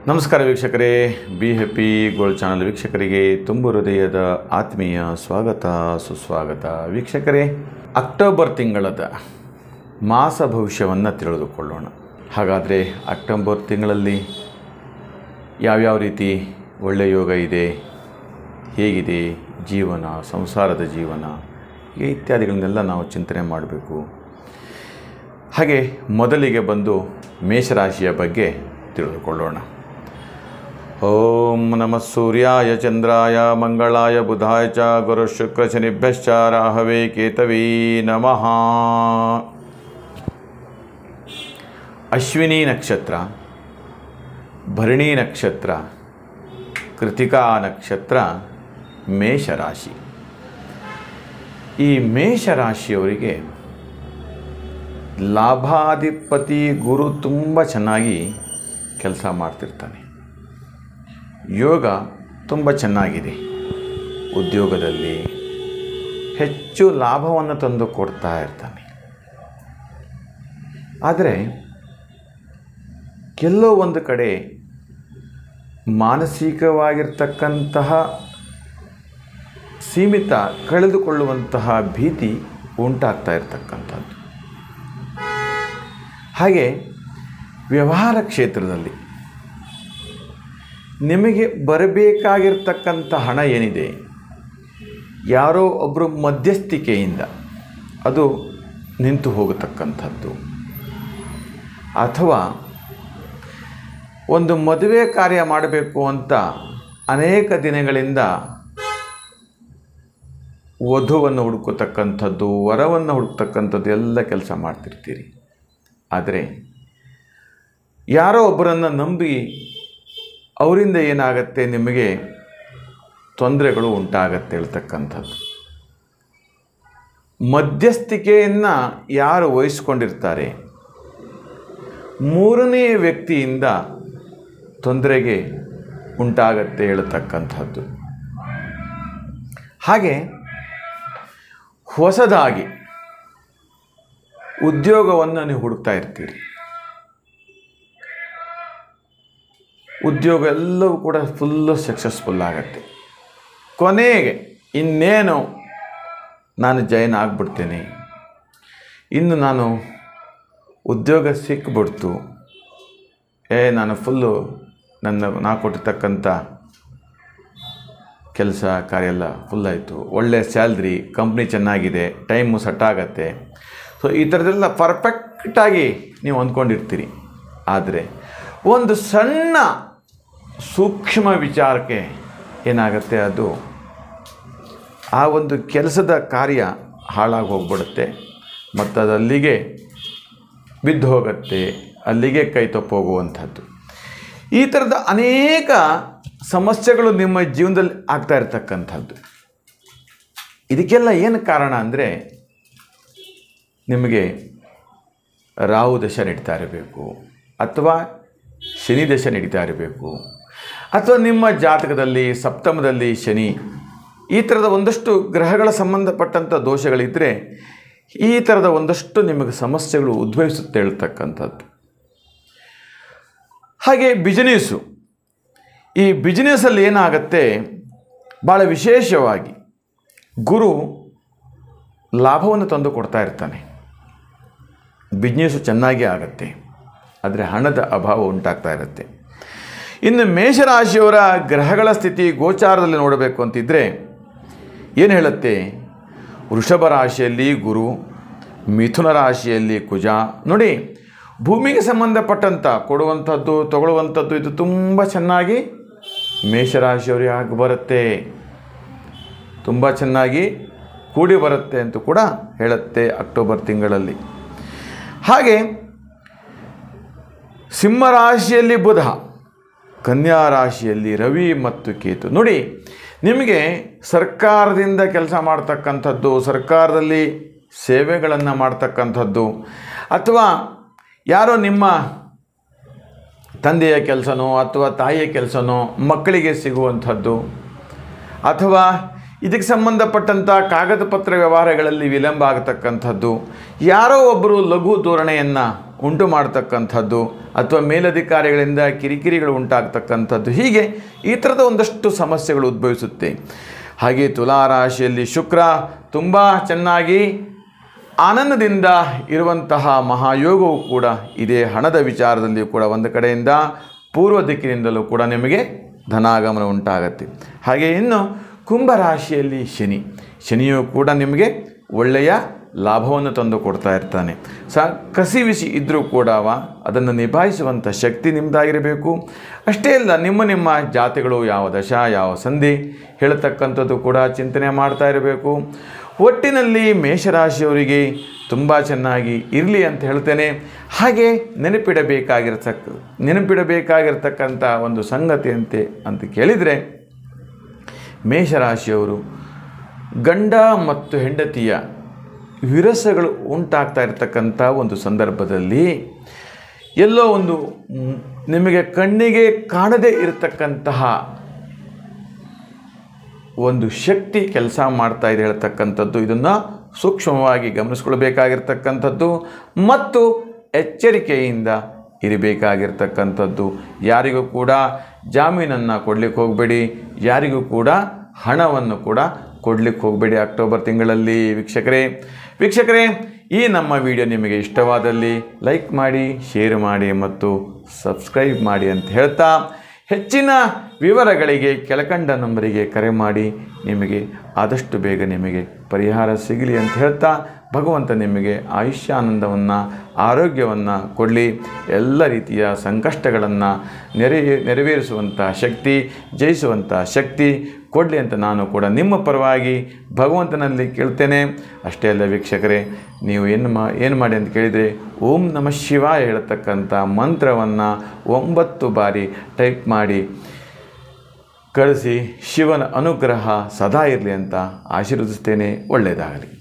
ನಮಸ್ಕಾರ ವೀಕ್ಷಕರೇ be happy gold channel ವೀಕ್ಷಕರಿಗೆ ತುಂಬು ಹೃದಯದ ಆತ್ಮೀಯ ಸ್ವಾಗತ ಸುಸ್ವಾಗತ ವೀಕ್ಷಕರೇ ಅಕ್ಟೋಬರ್ ತಿಂಗಳದ ಮಾಸ ಭವಿಷ್ಯವನ್ನು ತಿಳಿದುಕೊಳ್ಳೋಣ ಹಾಗಾದರೆ ಅಕ್ಟೋಬರ್ ತಿಂಗಳಲ್ಲಿ ಯಾವ್ಯಾವ ರೀತಿ ಒಳ್ಳೆಯ ಯೋಗ ಇದೆ ಹೇಗಿದೆ ಜೀವನ ಸಂಸಾರದ ಜೀವನ ಹೀಗೆ ಇತ್ಯಾದಿಗಳನ್ನೆಲ್ಲ ನಾವು ಚಿಂತನೆ ಮಾಡಬೇಕು ಹಾಗೆ ಮೊದಲಿಗೆ ಬಂದು ಮೇಷರಾಶಿಯ ಬಗ್ಗೆ ತಿಳಿದುಕೊಳ್ಳೋಣ ಓಂ ನಮಃ ಸೂರ್ಯಾಯ ಚಂದ್ರಾಯ ಮಂಗಳಾಯ ಬುಧಾಯ ಚ ಗುರು ಶುಕ್ರ ಶನಿಭ್ಯಶ್ಚ ರಾಹವೇ ಕೇತವೇ ನಮಃ ಅಶ್ವಿನಿ ನಕ್ಷತ್ರ ಭರಣಿ ನಕ್ಷತ್ರ ಕೃತಿಕಾ ನಕ್ಷತ್ರ ಮೇಷರಾಶಿ ಈ ಮೇಷರಾಶಿಯವರಿಗೆ ಲಾಭಾಧಿಪತಿ ಗುರು ತುಂಬ ಚೆನ್ನಾಗಿ ಕೆಲಸ ಮಾಡ್ತಿರ್ತಾನೆ ಯೋಗ ತುಂಬ ಚೆನ್ನಾಗಿದೆ ಉದ್ಯೋಗದಲ್ಲಿ ಹೆಚ್ಚು ಲಾಭವನ್ನು ತಂದು ಕೊಡ್ತಾ ಇರ್ತಾನೆ ಆದರೆ ಎಲ್ಲೋ ಒಂದು ಕಡೆ ಮಾನಸಿಕವಾಗಿರ್ತಕ್ಕಂತಹ ಸೀಮಿತ ಕಳೆದುಕೊಳ್ಳುವಂತಹ ಭೀತಿ ಉಂಟಾಗ್ತಾ ಇರತಕ್ಕಂಥದ್ದು ಹಾಗೆ ವ್ಯವಹಾರ ಕ್ಷೇತ್ರದಲ್ಲಿ ನಿಮಗೆ ಬರಬೇಕಾಗಿರ್ತಕ್ಕಂಥ ಹಣ ಏನಿದೆ ಯಾರೋ ಒಬ್ಬರು ಮಧ್ಯಸ್ಥಿಕೆಯಿಂದ ಅದು ನಿಂತು ಹೋಗತಕ್ಕಂಥದ್ದು ಅಥವಾ ಒಂದು ಮದುವೆ ಕಾರ್ಯ ಮಾಡಬೇಕು ಅಂತ ಅನೇಕ ದಿನಗಳಿಂದ ವಧುವನ್ನು ಹುಡುಕತಕ್ಕಂಥದ್ದು ವರವನ್ನು ಹುಡುಕ್ತಕ್ಕಂಥದ್ದು ಎಲ್ಲ ಕೆಲಸ ಮಾಡ್ತಿರ್ತೀರಿ ಆದರೆ ಯಾರೋ ಒಬ್ಬರನ್ನು ನಂಬಿ ಅವರಿಂದ ಏನಾಗತ್ತೆ ನಿಮಗೆ ತೊಂದರೆಗಳು ಉಂಟಾಗತ್ತೆ ಹೇಳ್ತಕ್ಕಂಥದ್ದು ಮಧ್ಯಸ್ಥಿಕೆಯನ್ನು ಯಾರು ವಹಿಸ್ಕೊಂಡಿರ್ತಾರೆ ಮೂರನೇ ವ್ಯಕ್ತಿಯಿಂದ ತೊಂದರೆಗೆ ಉಂಟಾಗತ್ತೆ ಹೇಳ್ತಕ್ಕಂಥದ್ದು ಹಾಗೆ ಹೊಸದಾಗಿ ಉದ್ಯೋಗವನ್ನು ನೀವು ಹುಡುಕ್ತಾ ಇರ್ತೀರಿ ಉದ್ಯೋಗ ಎಲ್ಲವೂ ಕೂಡ ಫುಲ್ಲು ಸಕ್ಸಸ್ಫುಲ್ ಆಗುತ್ತೆ ಕೊನೆಗೆ ಇನ್ನೇನು ನಾನು ಜೈನ್ ಆಗಿಬಿಡ್ತೇನೆ ಇನ್ನು ನಾನು ಉದ್ಯೋಗ ಸಿಕ್ಬಿಡ್ತು ಏ ನಾನು ಫುಲ್ಲು ನನ್ನ ನಾ ಕೊಟ್ಟಿರ್ತಕ್ಕಂಥ ಕೆಲಸ ಕಾರ್ಯ ಎಲ್ಲ ಫುಲ್ ಆಯಿತು ಒಳ್ಳೆಯ ಸ್ಯಾಲ್ರಿ ಕಂಪ್ನಿ ಚೆನ್ನಾಗಿದೆ ಟೈಮು ಸೆಟ್ ಆಗತ್ತೆ ಸೊ ಈ ಥರದ್ದೆಲ್ಲ ಪರ್ಫೆಕ್ಟಾಗಿ ನೀವು ಅಂದ್ಕೊಂಡಿರ್ತೀರಿ ಆದರೆ ಒಂದು ಸಣ್ಣ ಸೂಕ್ಷ್ಮ ವಿಚಾರಕ್ಕೆ ಏನಾಗುತ್ತೆ ಅದು ಆ ಒಂದು ಕೆಲಸದ ಕಾರ್ಯ ಹಾಳಾಗಿ ಹೋಗ್ಬಿಡುತ್ತೆ ಮತ್ತು ಅದು ಅಲ್ಲಿಗೆ ಬಿದ್ದು ಹೋಗುತ್ತೆ ಅಲ್ಲಿಗೆ ಕೈ ತಪ್ಪೋಗುವಂಥದ್ದು ಈ ಥರದ ಅನೇಕ ಸಮಸ್ಯೆಗಳು ನಿಮ್ಮ ಜೀವನದಲ್ಲಿ ಆಗ್ತಾ ಇರತಕ್ಕಂಥದ್ದು ಇದಕ್ಕೆಲ್ಲ ಏನು ಕಾರಣ ಅಂದರೆ ನಿಮಗೆ ರಾಹು ದಶ ನಡೀತಾ ಇರಬೇಕು ಅಥವಾ ಶನಿ ದಶ ನಡೀತಾ ಇರಬೇಕು ಅಥವಾ ನಿಮ್ಮ ಜಾತಕದಲ್ಲಿ ಸಪ್ತಮದಲ್ಲಿ ಶನಿ ಈ ಥರದ ಒಂದಷ್ಟು ಗ್ರಹಗಳ ಸಂಬಂಧಪಟ್ಟಂಥ ದೋಷಗಳಿದ್ದರೆ ಈ ಥರದ ಒಂದಷ್ಟು ನಿಮಗೆ ಸಮಸ್ಯೆಗಳು ಉದ್ಭವಿಸುತ್ತೆ ಹೇಳ್ತಕ್ಕಂಥದ್ದು ಹಾಗೆ ಬಿಜಿನೆಸ್ಸು ಈ ಬಿಜಿನೆಸ್ಸಲ್ಲಿ ಏನಾಗತ್ತೆ ಭಾಳ ವಿಶೇಷವಾಗಿ ಗುರು ಲಾಭವನ್ನು ತಂದು ಕೊಡ್ತಾ ಇರ್ತಾನೆ ಬಿಸ್ನೆಸ್ಸು ಚೆನ್ನಾಗೇ ಆಗುತ್ತೆ ಆದರೆ ಹಣದ ಅಭಾವ ಉಂಟಾಗ್ತಾ ಇರುತ್ತೆ ಇನ್ನು ಮೇಷರಾಶಿಯವರ ಗ್ರಹಗಳ ಸ್ಥಿತಿ ಗೋಚಾರದಲ್ಲಿ ನೋಡಬೇಕು ಅಂತಿದ್ದರೆ ಏನು ಹೇಳುತ್ತೆ ವೃಷಭ ರಾಶಿಯಲ್ಲಿ ಗುರು ಮಿಥುನ ರಾಶಿಯಲ್ಲಿ ಕುಜ ನೋಡಿ ಭೂಮಿಗೆ ಸಂಬಂಧಪಟ್ಟಂಥ ಕೊಡುವಂಥದ್ದು ತಗೊಳ್ಳುವಂಥದ್ದು ಇದು ತುಂಬ ಚೆನ್ನಾಗಿ ಮೇಷರಾಶಿಯವರಿಗೆ ಆಗಿ ಬರುತ್ತೆ ತುಂಬ ಚೆನ್ನಾಗಿ ಕೂಡಿ ಬರುತ್ತೆ ಅಂತ ಕೂಡ ಹೇಳುತ್ತೆ ಅಕ್ಟೋಬರ್ ತಿಂಗಳಲ್ಲಿ ಹಾಗೆ ಸಿಂಹರಾಶಿಯಲ್ಲಿ ಬುಧ ಕನ್ಯಾ ರಾಶಿಯಲ್ಲಿ ರವಿ ಮತ್ತು ಕೇತು ನೋಡಿ ನಿಮಗೆ ಸರ್ಕಾರದಿಂದ ಕೆಲಸ ಮಾಡ್ತಕ್ಕಂಥದ್ದು ಸರ್ಕಾರದಲ್ಲಿ ಸೇವೆಗಳನ್ನು ಮಾಡ್ತಕ್ಕಂಥದ್ದು ಅಥವಾ ಯಾರೋ ನಿಮ್ಮ ತಂದೆಯ ಕೆಲಸನೋ ಅಥವಾ ತಾಯಿಯ ಕೆಲಸನೋ ಮಕ್ಕಳಿಗೆ ಸಿಗುವಂಥದ್ದು ಅಥವಾ ಇದಕ್ಕೆ ಸಂಬಂಧಪಟ್ಟಂಥ ಕಾಗದ ಪತ್ರ ವ್ಯವಹಾರಗಳಲ್ಲಿ ವಿಳಂಬ ಆಗತಕ್ಕಂಥದ್ದು ಯಾರೋ ಒಬ್ಬರು ಲಘು ಧೋರಣೆಯನ್ನು ಉಂಟು ಮಾಡ್ತಕ್ಕಂಥದ್ದು ಅಥವಾ ಮೇಲಧಿಕಾರಿಗಳಿಂದ ಕಿರಿಕಿರಿಗಳು ಉಂಟಾಗ್ತಕ್ಕಂಥದ್ದು ಹೀಗೆ ಈ ಥರದ ಒಂದಷ್ಟು ಸಮಸ್ಯೆಗಳು ಉದ್ಭವಿಸುತ್ತೆ ಹಾಗೆ ತುಲಾ ರಾಶಿಯಲ್ಲಿ ಶುಕ್ರ ತುಂಬ ಚೆನ್ನಾಗಿ ಆನಂದದಿಂದ ಇರುವಂತಹ ಮಹಾಯೋಗವು ಕೂಡ ಇದೇ ಹಣದ ವಿಚಾರದಲ್ಲಿಯೂ ಕೂಡ ಒಂದು ಕಡೆಯಿಂದ ಪೂರ್ವ ದಿಕ್ಕಿನಿಂದಲೂ ಕೂಡ ನಿಮಗೆ ಧನಾಗಮನ ಉಂಟಾಗತ್ತೆ ಹಾಗೆ ಇನ್ನು ಕುಂಭರಾಶಿಯಲ್ಲಿ ಶನಿ ಶನಿಯು ಕೂಡ ನಿಮಗೆ ಒಳ್ಳೆಯ ಲಾಭವನ್ನು ತಂದು ಕೊಡ್ತಾ ಇರ್ತಾನೆ ಸ ಕಸಿವಿಸಿ ಇದ್ದರೂ ಕೂಡ ಅವ ಅದನ್ನು ನಿಭಾಯಿಸುವಂಥ ಶಕ್ತಿ ನಿಮ್ಮದಾಗಿರಬೇಕು ಅಷ್ಟೇ ಅಲ್ಲ ನಿಮ್ಮ ನಿಮ್ಮ ಜಾತಿಗಳು ಯಾವ ದಶ ಯಾವ ಸಂಧಿ ಹೇಳ್ತಕ್ಕಂಥದ್ದು ಕೂಡ ಚಿಂತನೆ ಮಾಡ್ತಾ ಇರಬೇಕು ಒಟ್ಟಿನಲ್ಲಿ ಮೇಷರಾಶಿಯವರಿಗೆ ತುಂಬ ಚೆನ್ನಾಗಿ ಇರಲಿ ಅಂತ ಹೇಳ್ತೇನೆ ಹಾಗೆ ನೆನಪಿಡಬೇಕಾಗಿರ್ತಕ್ಕ ನೆನಪಿಡಬೇಕಾಗಿರ್ತಕ್ಕಂಥ ಒಂದು ಸಂಗತಿ ಅಂತೆ ಅಂತ ಕೇಳಿದರೆ ಮೇಷರಾಶಿಯವರು ಗಂಡ ಮತ್ತು ಹೆಂಡತಿಯ ವಿರಸಗಳು ಉಂಟಾಗ್ತಾ ಇರತಕ್ಕಂಥ ಒಂದು ಸಂದರ್ಭದಲ್ಲಿ ಎಲ್ಲೋ ಒಂದು ಮ್, ನಿಮಗೆ ಕಣ್ಣಿಗೆ ಕಾಣದೇ ಇರತಕ್ಕಂತಹ ಒಂದು ಶಕ್ತಿ ಕೆಲಸ ಮಾಡ್ತಾ ಇದೆ ಹೇಳ್ತಕ್ಕಂಥದ್ದು ಇದನ್ನು ಸೂಕ್ಷ್ಮವಾಗಿ ಗಮನಿಸ್ಕೊಳ್ಬೇಕಾಗಿರ್ತಕ್ಕಂಥದ್ದು ಮತ್ತು ಎಚ್ಚರಿಕೆಯಿಂದ ಇರಬೇಕಾಗಿರ್ತಕ್ಕಂಥದ್ದು ಯಾರಿಗೂ ಕೂಡ ಜಾಮೀನನ್ನು ಕೊಡಲಿಕ್ಕೆ ಹೋಗಬೇಡಿ ಯಾರಿಗೂ ಕೂಡ ಹಣವನ್ನು ಕೂಡ ಕೊಡಲಿಕ್ಕೆ ಹೋಗಬೇಡಿ ಅಕ್ಟೋಬರ್ ತಿಂಗಳಲ್ಲಿ ವೀಕ್ಷಕರೇ ವೀಕ್ಷಕರೇ ಈ ನಮ್ಮ ವಿಡಿಯೋ ನಿಮಗೆ ಇಷ್ಟವಾದಲ್ಲಿ ಲೈಕ್ ಮಾಡಿ ಶೇರ್ ಮಾಡಿ ಮತ್ತು ಸಬ್ಸ್ಕ್ರೈಬ್ ಮಾಡಿ ಅಂತ ಹೇಳ್ತಾ ಹೆಚ್ಚಿನ ವಿವರಗಳಿಗೆ ಕೆಳಕಂಡ ನಂಬರಿಗೆ ಕರೆ ಮಾಡಿ ನಿಮಗೆ ಆದಷ್ಟು ಬೇಗ ನಿಮಗೆ ಪರಿಹಾರ ಸಿಗಲಿ ಅಂತ ಹೇಳ್ತಾ ಭಗವಂತ ನಿಮಗೆ ಆಯುಷ್ಯಾನಂದವನ್ನು ಆರೋಗ್ಯವನ್ನು ಕೊಡಲಿ ಎಲ್ಲ ರೀತಿಯ ಸಂಕಷ್ಟಗಳನ್ನು ನೆರೆ ನೆರವೇರಿಸುವಂಥ ಶಕ್ತಿ ಜಯಿಸುವಂಥ ಶಕ್ತಿ ಕೊಡಲಿ ಅಂತ ನಾನು ಕೂಡ ನಿಮ್ಮ ಪರವಾಗಿ ಭಗವಂತನಲ್ಲಿ ಕೇಳ್ತೇನೆ ಅಷ್ಟೇ ಅಲ್ಲ ವೀಕ್ಷಕರೇ ನೀವು ಏನು ಮಾ ಏನು ಮಾಡಿ ಅಂತ ಕೇಳಿದರೆ ಓಂ ನಮ ಶಿವಾಯ ಹೇಳ್ತಕ್ಕಂಥ ಮಂತ್ರವನ್ನು ಒಂಬತ್ತು ಬಾರಿ ಟೈಪ್ ಮಾಡಿ ಕಳಿಸಿ ಶಿವನ ಅನುಗ್ರಹ ಸದಾ ಇರಲಿ ಅಂತ ಆಶೀರ್ವದಿಸ್ತೇನೆ ಒಳ್ಳೆಯದಾಗಲಿ